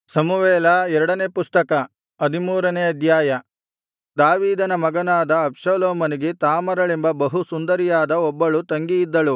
ಸಮುವೇಲ ಎರಡನೇ ಪುಸ್ತಕ ಹದಿಮೂರನೇ ಅಧ್ಯಾಯ ದಾವೀದನ ಮಗನಾದ ಅಬ್ಷಾಲೋಮನಿಗೆ ತಾಮಾರಳೆಂಬ ಬಹು ಸುಂದರಿಯಾದ ಒಬ್ಬಳು ತಂಗಿಯಿದ್ದಳು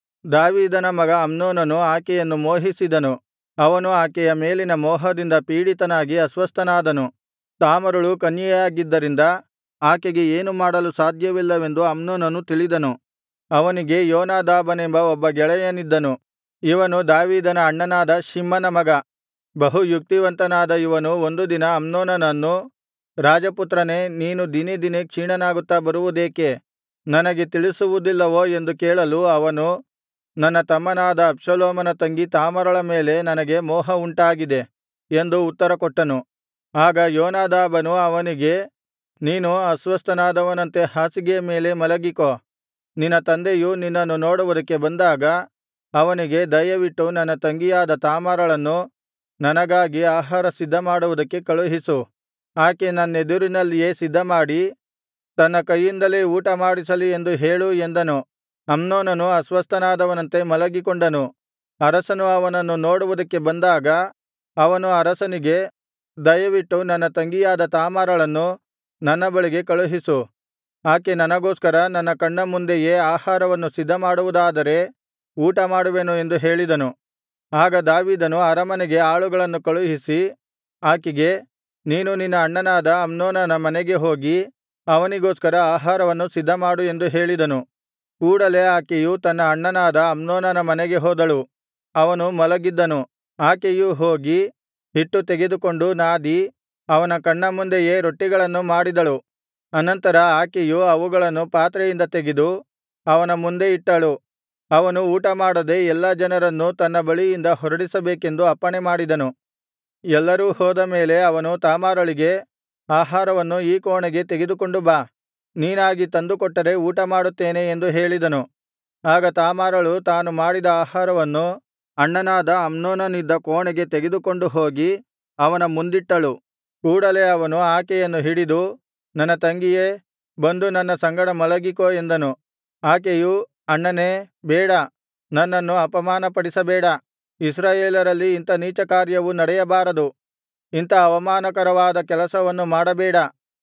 ದಾವೀದನ ಮಗ ಅಮ್ನೋನನು ಆಕೆಯನ್ನು ಮೋಹಿಸಿದನು ಅವನು ಆಕೆಯ ಮೇಲಿನ ಮೋಹದಿಂದ ಪೀಡಿತನಾಗಿ ಅಸ್ವಸ್ಥನಾದನು ತಾಮಾರಳು ಕನ್ಯೆಯಾಗಿದ್ದರಿಂದ ಆಕೆಗೆ ಏನು ಮಾಡಲು ಸಾಧ್ಯವಿಲ್ಲವೆಂದು ಅಮ್ನೋನನು ತಿಳಿದನು ಅವನಿಗೆ ಯೋನಾದಾಬನೆಂಬ ಒಬ್ಬ ಗೆಳೆಯನಿದ್ದನು ಇವನು ದಾವೀದನ ಅಣ್ಣನಾದ ಶಿಮ್ಮನ ಮಗ ಬಹು ಯುಕ್ತಿವಂತನಾದ ಇವನು ಒಂದು ದಿನ ಅಮ್ನೋನನನ್ನು ರಾಜಪುತ್ರನೇ ನೀನು ದಿನೇ ದಿನೇ ಕ್ಷೀಣನಾಗುತ್ತಾ ಬರುವುದೇಕೆ ನನಗೆ ತಿಳಿಸುವುದಿಲ್ಲವೋ ಎಂದು ಕೇಳಲು ಅವನು ನನ್ನ ತಮ್ಮನಾದ ಅಬ್ಷಾಲೋಮನ ತಂಗಿ ತಾಮಾರಳ ಮೇಲೆ ನನಗೆ ಮೋಹ ಉಂಟಾಗಿದೆ ಎಂದು ಉತ್ತರಕೊಟ್ಟನು ಆಗ ಯೋನಾದಾಬನು ಅವನಿಗೆ ನೀನು ಅಸ್ವಸ್ಥನಾದವನಂತೆ ಹಾಸಿಗೆಯ ಮೇಲೆ ಮಲಗಿಕೋ ನಿನ್ನ ತಂದೆಯು ನಿನ್ನನ್ನು ನೋಡುವುದಕ್ಕೆ ಬಂದಾಗ ಅವನಿಗೆ ದಯವಿಟ್ಟು ನನ್ನ ತಂಗಿಯಾದ ತಾಮಾರಳನ್ನು ನನಗಾಗಿ ಆಹಾರ ಸಿದ್ಧಮಾಡುವುದಕ್ಕೆ ಕಳುಹಿಸು ಆಕೆ ನನ್ನೆದುರಿನಲ್ಲಿಯೇ ಸಿದ್ಧಮಾಡಿ ತನ್ನ ಕೈಯಿಂದಲೇ ಊಟಮಾಡಿಸಲಿ ಎಂದು ಹೇಳು ಎಂದನು ಅಮ್ನೋನನು ಅಸ್ವಸ್ಥನಾದವನಂತೆ ಮಲಗಿಕೊಂಡನು ಅರಸನು ಅವನನ್ನು ನೋಡುವುದಕ್ಕೆ ಬಂದಾಗ ಅವನು ಅರಸನಿಗೆ ದಯವಿಟ್ಟು ನನ್ನ ತಂಗಿಯಾದ ತಾಮಾರಳನ್ನು ನನ್ನ ಬಳಿಗೆ ಕಳುಹಿಸು ಆಕೆ ನನಗೋಸ್ಕರ ನನ್ನ ಕಣ್ಣ ಮುಂದೆಯೇ ಆಹಾರವನ್ನು ಸಿದ್ಧಮಾಡುವುದಾದರೆ ಊಟಮಾಡುವೆನು ಎಂದು ಹೇಳಿದನು ಆಗ ದಾವೀದನು ಅರಮನೆಗೆ ಆಳುಗಳನ್ನು ಕಳುಹಿಸಿ ಆಕೆಗೆ ನೀನು ನಿನ್ನ ಅಣ್ಣನಾದ ಅಮ್ನೋನನ ಮನೆಗೆ ಹೋಗಿ ಅವನಿಗೋಸ್ಕರ ಆಹಾರವನ್ನು ಸಿದ್ಧಮಾಡು ಎಂದು ಹೇಳಿದನು ಕೂಡಲೆ ಆಕೆಯು ತನ್ನ ಅಣ್ಣನಾದ ಅಮ್ನೋನನ ಮನೆಗೆ ಹೋದಳು ಅವನು ಮಲಗಿದ್ದನು ಆಕೆಯು ಹೋಗಿ ಹಿಟ್ಟು ತೆಗೆದುಕೊಂಡು ನಾದಿ ಅವನ ಕಣ್ಣ ಮುಂದೆಯೇ ರೊಟ್ಟಿಗಳನ್ನು ಮಾಡಿದಳು ಅನಂತರ ಆಕೆಯು ಅವುಗಳನ್ನು ಪಾತ್ರೆಯಿಂದ ತೆಗೆದು ಅವನ ಮುಂದೆ ಇಟ್ಟಳು ಅವನು ಊಟಮಾಡದೆ ಎಲ್ಲಾ ಜನರನ್ನು ತನ್ನ ಬಳಿಯಿಂದ ಹೊರಡಿಸಬೇಕೆಂದು ಅಪ್ಪಣೆಮಾಡಿದನು ಎಲ್ಲರೂ ಹೋದ ಮೇಲೆ ಅವನು ತಾಮಾರಳಿಗೆ ಆಹಾರವನ್ನು ಈ ಕೋಣೆಗೆ ತೆಗೆದುಕೊಂಡು ಬಾ ನೀನಾಗಿ ತಂದುಕೊಟ್ಟರೆ ಊಟಮಾಡುತ್ತೇನೆ ಎಂದು ಹೇಳಿದನು ಆಗ ತಾಮಾರಳು ತಾನು ಮಾಡಿದ ಆಹಾರವನ್ನು ಅಣ್ಣನಾದ ಅಮ್ನೋನನಿದ್ದ ಕೋಣೆಗೆ ತೆಗೆದುಕೊಂಡು ಹೋಗಿ ಅವನ ಮುಂದಿಟ್ಟಳು ಕೂಡಲೆ ಅವನು ಆಕೆಯನ್ನು ಹಿಡಿದು ನನ್ನ ತಂಗಿಯೇ ಬಂದು ನನ್ನ ಸಂಗಡ ಮಲಗಿಕೋ ಎಂದನು ಆಕೆಯು ಅಣ್ಣನೇ ಬೇಡ ನನ್ನನ್ನು ಅಪಮಾನಪಡಿಸಬೇಡ ಇಸ್ರಾಯೇಲರಲ್ಲಿ ಇಂಥ ನೀಚಕಾರ್ಯವು ನಡೆಯಬಾರದು ಇಂಥ ಅವಮಾನಕರವಾದ ಕೆಲಸವನ್ನು ಮಾಡಬೇಡ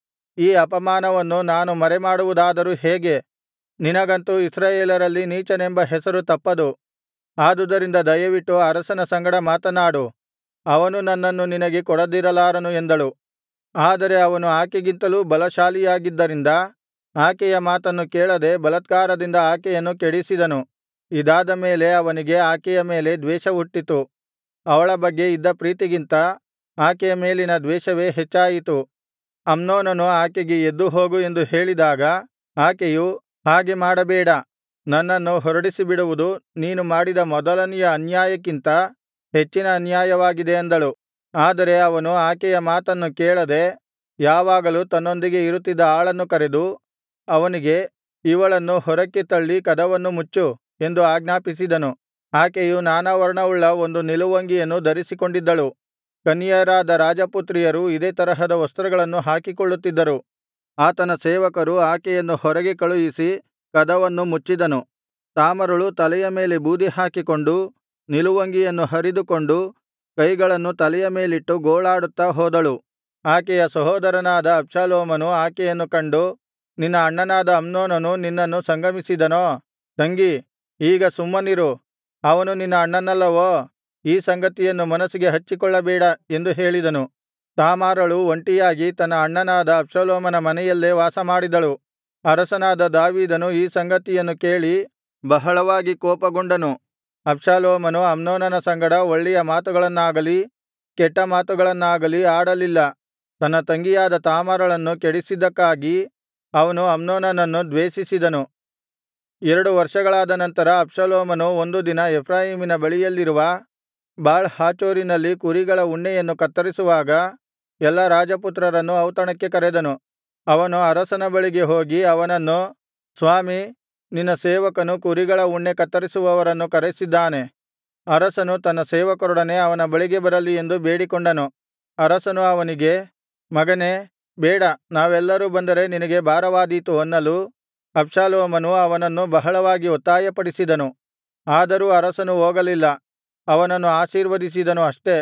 ಈ ಅಪಮಾನವನ್ನು ನಾನು ಮರೆಮಾಡುವುದಾದರೂ ಹೇಗೆ ನಿನಗಂತೂ ಇಸ್ರಾಯೇಲರಲ್ಲಿ ನೀಚನೆಂಬ ಹೆಸರು ತಪ್ಪದು ಆದುದರಿಂದ ದಯವಿಟ್ಟು ಅರಸನ ಸಂಗಡ ಮಾತನಾಡು ಅವನು ನನ್ನನ್ನು ನಿನಗೆ ಕೊಡದಿರಲಾರನು ಎಂದಳು ಆದರೆ ಅವನು ಆಕೆಗಿಂತಲೂ ಬಲಶಾಲಿಯಾಗಿದ್ದರಿಂದ ಆಕೆಯ ಮಾತನ್ನು ಕೇಳದೆ ಬಲಾತ್ಕಾರದಿಂದ ಆಕೆಯನ್ನು ಕೆಡಿಸಿದನು ಇದಾದ ಮೇಲೆ ಅವನಿಗೆ ಆಕೆಯ ಮೇಲೆ ದ್ವೇಷ ಹುಟ್ಟಿತು ಅವಳ ಬಗ್ಗೆ ಇದ್ದ ಪ್ರೀತಿಗಿಂತ ಆಕೆಯ ಮೇಲಿನ ದ್ವೇಷವೇ ಹೆಚ್ಚಾಯಿತು ಅಮ್ನೋನನು ಆಕೆಗೆ ಎದ್ದು ಹೋಗು ಎಂದು ಹೇಳಿದಾಗ ಆಕೆಯು ಹಾಗೆ ಮಾಡಬೇಡ ನನ್ನನ್ನು ಹೊರಡಿಸಿಬಿಡುವುದು ನೀನು ಮಾಡಿದ ಮೊದಲನೆಯ ಅನ್ಯಾಯಕ್ಕಿಂತ ಹೆಚ್ಚಿನ ಅನ್ಯಾಯವಾಗಿದೆ ಅಂದಳು ಆದರೆ ಅವನು ಆಕೆಯ ಮಾತನ್ನು ಕೇಳದೆ ಯಾವಾಗಲೂ ತನ್ನೊಂದಿಗೆ ಇರುತ್ತಿದ್ದ ಆಳನ್ನು ಕರೆದು ಅವನಿಗೆ ಇವಳನ್ನು ಹೊರಕ್ಕೆ ತಳ್ಳಿ ಕದವನ್ನು ಮುಚ್ಚು ಎಂದು ಆಜ್ಞಾಪಿಸಿದನು ಆಕೆಯು ನಾನಾ ವರ್ಣವುಳ್ಳ ಒಂದು ನಿಲುವಂಗಿಯನ್ನು ಧರಿಸಿಕೊಂಡಿದ್ದಳು ಕನ್ಯೆಯರಾದ ರಾಜಪುತ್ರಿಯರು ಇದೇ ತರಹದ ವಸ್ತ್ರಗಳನ್ನು ಹಾಕಿಕೊಳ್ಳುತ್ತಿದ್ದರು ಆತನ ಸೇವಕರು ಆಕೆಯನ್ನು ಹೊರಗೆ ಕಳುಹಿಸಿ ಕದವನ್ನು ಮುಚ್ಚಿದನು ತಾಮಾರಳು ತಲೆಯ ಮೇಲೆ ಬೂದಿ ಹಾಕಿಕೊಂಡು ನಿಲುವಂಗಿಯನ್ನು ಹರಿದುಕೊಂಡು ಕೈಗಳನ್ನು ತಲೆಯ ಮೇಲಿಟ್ಟು ಗೋಳಾಡುತ್ತಾ ಹೋದಳು ಆಕೆಯ ಸಹೋದರನಾದ ಅಬ್ಷಾಲೋಮನು ಆಕೆಯನ್ನು ಕಂಡು ನಿನ್ನ ಅಣ್ಣನಾದ ಅಮ್ನೋನನು ನಿನ್ನನ್ನು ಸಂಗಮಿಸಿದನೋ ತಂಗಿ ಈಗ ಸುಮ್ಮನಿರು ಅವನು ನಿನ್ನ ಅಣ್ಣನಲ್ಲವೋ ಈ ಸಂಗತಿಯನ್ನು ಮನಸ್ಸಿಗೆ ಹಚ್ಚಿಕೊಳ್ಳಬೇಡ ಎಂದು ಹೇಳಿದನು ತಾಮಾರಳು ಒಂಟಿಯಾಗಿ ತನ್ನ ಅಣ್ಣನಾದ ಅಬ್ಷಾಲೋಮನ ಮನೆಯಲ್ಲೇ ವಾಸಮಾಡಿದಳು ಅರಸನಾದ ದಾವೀದನು ಈ ಸಂಗತಿಯನ್ನು ಕೇಳಿ ಬಹಳವಾಗಿ ಕೋಪಗೊಂಡನು ಅಬ್ಷಾಲೋಮನು ಅಮ್ನೋನನ ಸಂಗಡ ಒಳ್ಳೆಯ ಮಾತುಗಳನ್ನಾಗಲಿ ಕೆಟ್ಟ ಮಾತುಗಳನ್ನಾಗಲಿ ಆಡಲಿಲ್ಲ ತನ್ನ ತಂಗಿಯಾದ ತಾಮಾರಳನ್ನು ಕೆಡಿಸಿದ್ದಕ್ಕಾಗಿ ಅವನು ಅಮ್ನೋನನನ್ನು ದ್ವೇಷಿಸಿದನು ಎರಡು ವರ್ಷಗಳಾದ ನಂತರ ಅಬ್ಷಾಲೋಮನು ಒಂದು ದಿನ ಎಫ್ರಾಯೀಮಿನ ಬಳಿಯಲ್ಲಿರುವ ಬಾಳ್ ಹಾಚೋರಿನಲ್ಲಿ ಕುರಿಗಳ ಉಣ್ಣೆಯನ್ನು ಕತ್ತರಿಸುವಾಗ ಎಲ್ಲಾ ರಾಜಪುತ್ರರನ್ನು ಔತಣಕ್ಕೆ ಕರೆದನು ಅವನು ಅರಸನ ಬಳಿಗೆ ಹೋಗಿ ಅವನನ್ನು ಸ್ವಾಮಿ ನಿನ್ನ ಸೇವಕನು ಕುರಿಗಳ ಉಣ್ಣೆ ಕತ್ತರಿಸುವವರನ್ನು ಕರೆಸಿದ್ದಾನೆ ಅರಸನು ತನ್ನ ಸೇವಕರೊಡನೆ ಅವನ ಬಳಿಗೆ ಬರಲಿ ಎಂದು ಬೇಡಿಕೊಂಡನು ಅರಸನು ಅವನಿಗೆ ಮಗನೇ ಬೇಡ ನಾವೆಲ್ಲರೂ ಬಂದರೆ ನಿನಗೆ ಭಾರವಾದೀತು ಅನ್ನಲು ಅಬ್ಷಾಲೋಮನು ಅವನನ್ನು ಬಹಳವಾಗಿ ಒತ್ತಾಯಪಡಿಸಿದನು ಆದರೂ ಅರಸನು ಹೋಗಲಿಲ್ಲ ಅವನನ್ನು ಆಶೀರ್ವದಿಸಿದನು ಅಷ್ಟೇ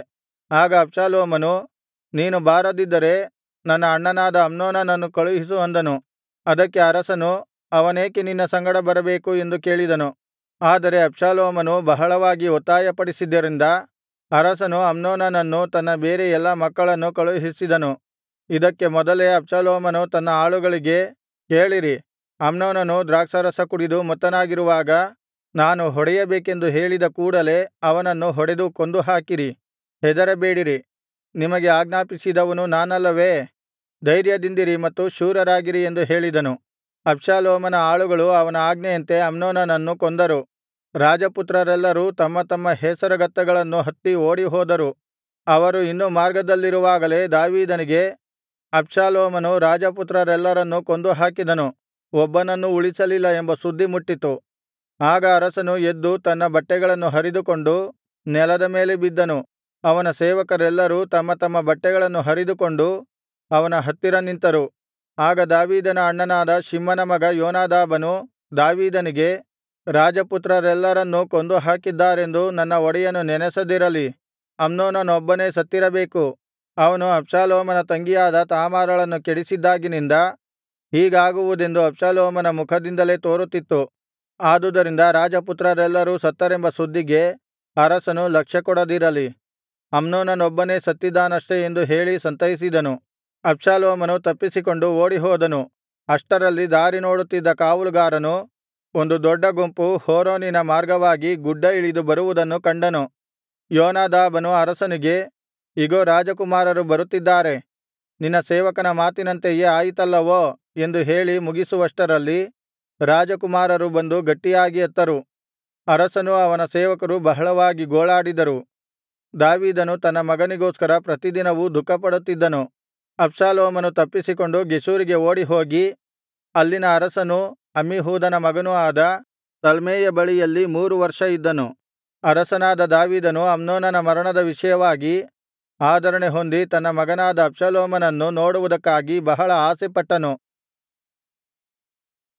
ಆಗ ಅಬ್ಷಾಲೋಮನು ನೀನು ಬಾರದಿದ್ದರೆ ನನ್ನ ಅಣ್ಣನಾದ ಅಮ್ನೋನನನ್ನು ಕಳುಹಿಸು ಅಂದನು ಅದಕ್ಕೆ ಅರಸನು ಅವನೇಕೆ ನಿನ್ನ ಸಂಗಡ ಬರಬೇಕು ಎಂದು ಕೇಳಿದನು ಆದರೆ ಅಬ್ಷಾಲೋಮನು ಬಹಳವಾಗಿ ಒತ್ತಾಯಪಡಿಸಿದ್ದರಿಂದ ಅರಸನು ಅಮ್ನೋನನನ್ನೂ ತನ್ನ ಬೇರೆ ಎಲ್ಲಾ ಮಕ್ಕಳನ್ನೂ ಕಳುಹಿಸಿದನು ಇದಕ್ಕೆ ಮೊದಲೇ ಅಬ್ಷಾಲೋಮನು ತನ್ನ ಆಳುಗಳಿಗೆ ಕೇಳಿರಿ ಅಮ್ನೋನನು ದ್ರಾಕ್ಷಾರಸ ಕುಡಿದು ಮತ್ತನಾಗಿರುವಾಗ ನಾನು ಹೊಡೆಯಬೇಕೆಂದು ಹೇಳಿದ ಕೂಡಲೆ ಅವನನ್ನು ಹೊಡೆದು ಕೊಂದುಹಾಕಿರಿ ಹೆದರಬೇಡಿರಿ ನಿಮಗೆ ಆಜ್ಞಾಪಿಸಿದವನು ನಾನಲ್ಲವೇ ಧೈರ್ಯದಿಂದಿರಿ ಮತ್ತು ಶೂರರಾಗಿರಿ ಎಂದು ಹೇಳಿದನು ಅಬ್ಷಾಲೋಮನ ಆಳುಗಳು ಅವನ ಆಜ್ಞೆಯಂತೆ ಅಮ್ನೋನನನ್ನು ಕೊಂದರು ರಾಜಪುತ್ರರೆಲ್ಲರೂ ತಮ್ಮ ತಮ್ಮ ಹೇಸರಗತ್ತೆಗಳನ್ನು ಹತ್ತಿ ಓಡಿಹೋದರು ಅವರು ಇನ್ನೂ ಮಾರ್ಗದಲ್ಲಿರುವಾಗಲೇ ದಾವೀದನಿಗೆ ಅಬ್ಷಾಲೋಮನು ರಾಜಪುತ್ರರೆಲ್ಲರನ್ನೂ ಕೊಂದುಹಾಕಿದನು ಒಬ್ಬನನ್ನೂ ಉಳಿಸಲಿಲ್ಲ ಎಂಬ ಸುದ್ದಿ ಮುಟ್ಟಿತು ಆಗ ಅರಸನು ಎದ್ದು ತನ್ನ ಬಟ್ಟೆಗಳನ್ನು ಹರಿದುಕೊಂಡು ನೆಲದ ಮೇಲೆ ಬಿದ್ದನು ಅವನ ಸೇವಕರೆಲ್ಲರೂ ತಮ್ಮ ತಮ್ಮ ಬಟ್ಟೆಗಳನ್ನು ಹರಿದುಕೊಂಡು ಅವನ ಹತ್ತಿರ ನಿಂತರು ಆಗ ದಾವೀದನ ಅಣ್ಣನಾದ ಶಿಮ್ಮನ ಮಗ ಯೋನಾದಾಬನು ದಾವೀದನಿಗೆ ರಾಜಪುತ್ರರೆಲ್ಲರನ್ನೂ ಕೊಂದು ಹಾಕಿದ್ದಾರೆಂದು ನನ್ನ ಒಡೆಯನು ನೆನಸದಿರಲಿ ಅಮ್ನೋನನೊಬ್ಬನೇ ಸತ್ತಿರಬೇಕು ಅವನು ಅಬ್ಷಾಲೋಮನ ತಂಗಿಯಾದ ತಾಮಾರಳನ್ನು ಕೆಡಿಸಿದ್ದಾಗಿನಿಂದ ಹೀಗಾಗುವುದೆಂದು ಅಬ್ಷಾಲೋಮನ ಮುಖದಿಂದಲೇ ತೋರುತ್ತಿತ್ತು ಆದುದರಿಂದ ರಾಜಪುತ್ರರೆಲ್ಲರೂ ಸತ್ತರೆಂಬ ಸುದ್ದಿಗೆ ಅರಸನು ಲಕ್ಷ್ಯಕೊಡದಿರಲಿ ಅಮ್ನೋನನೊಬ್ಬನೇ ಸತ್ತಿದ್ದಾನಷ್ಟೆ ಎಂದು ಹೇಳಿ ಸಂತೈಸಿದನು ಅಬ್ಷಾಲೋಮನು ತಪ್ಪಿಸಿಕೊಂಡು ಓಡಿಹೋದನು ಅಷ್ಟರಲ್ಲಿ ದಾರಿ ನೋಡುತ್ತಿದ್ದ ಕಾವಲುಗಾರನು ಒಂದು ದೊಡ್ಡ ಗುಂಪು ಹೋರೋನಿನ ಮಾರ್ಗವಾಗಿ ಗುಡ್ಡ ಇಳಿದು ಬರುವುದನ್ನು ಕಂಡನು ಯೋನಾದಾಬನು ಅರಸನಿಗೆ ಇಗೋ ರಾಜಕುಮಾರರು ಬರುತ್ತಿದ್ದಾರೆ ನಿನ್ನ ಸೇವಕನ ಮಾತಿನಂತೆಯೇ ಆಯಿತಲ್ಲವೋ ಎಂದು ಹೇಳಿ ಮುಗಿಸುವಷ್ಟರಲ್ಲಿ ರಾಜಕುಮಾರರು ಬಂದು ಗಟ್ಟಿಯಾಗಿ ಅತ್ತರು ಅರಸನೂ ಅವನ ಸೇವಕರು ಬಹಳವಾಗಿ ಗೋಳಾಡಿದರು ದಾವೀದನು ತನ್ನ ಮಗನಿಗೋಸ್ಕರ ಪ್ರತಿದಿನವೂ ದುಃಖಪಡುತ್ತಿದ್ದನು ಅಬ್ಷಾಲೋಮನು ತಪ್ಪಿಸಿಕೊಂಡು ಗೆಷೂರಿಗೆ ಓಡಿಹೋಗಿ ಅಲ್ಲಿನ ಅರಸನೂ ಅಮ್ಮೀಹೂದನ ಮಗನೂ ಆದ ತಲ್ಮೈಯ ಬಳಿಯಲ್ಲಿ ಮೂರು ವರ್ಷ ಇದ್ದನು ಅರಸನಾದ ದಾವೀದನು ಅಮ್ನೋನನ ಮರಣದ ವಿಷಯವಾಗಿ ಆದರಣೆ ಹೊಂದಿ ತನ್ನ ಮಗನಾದ ಅಬ್ಷಾಲೋಮನನ್ನು ನೋಡುವುದಕ್ಕಾಗಿ ಬಹಳ ಆಸೆಪಟ್ಟನು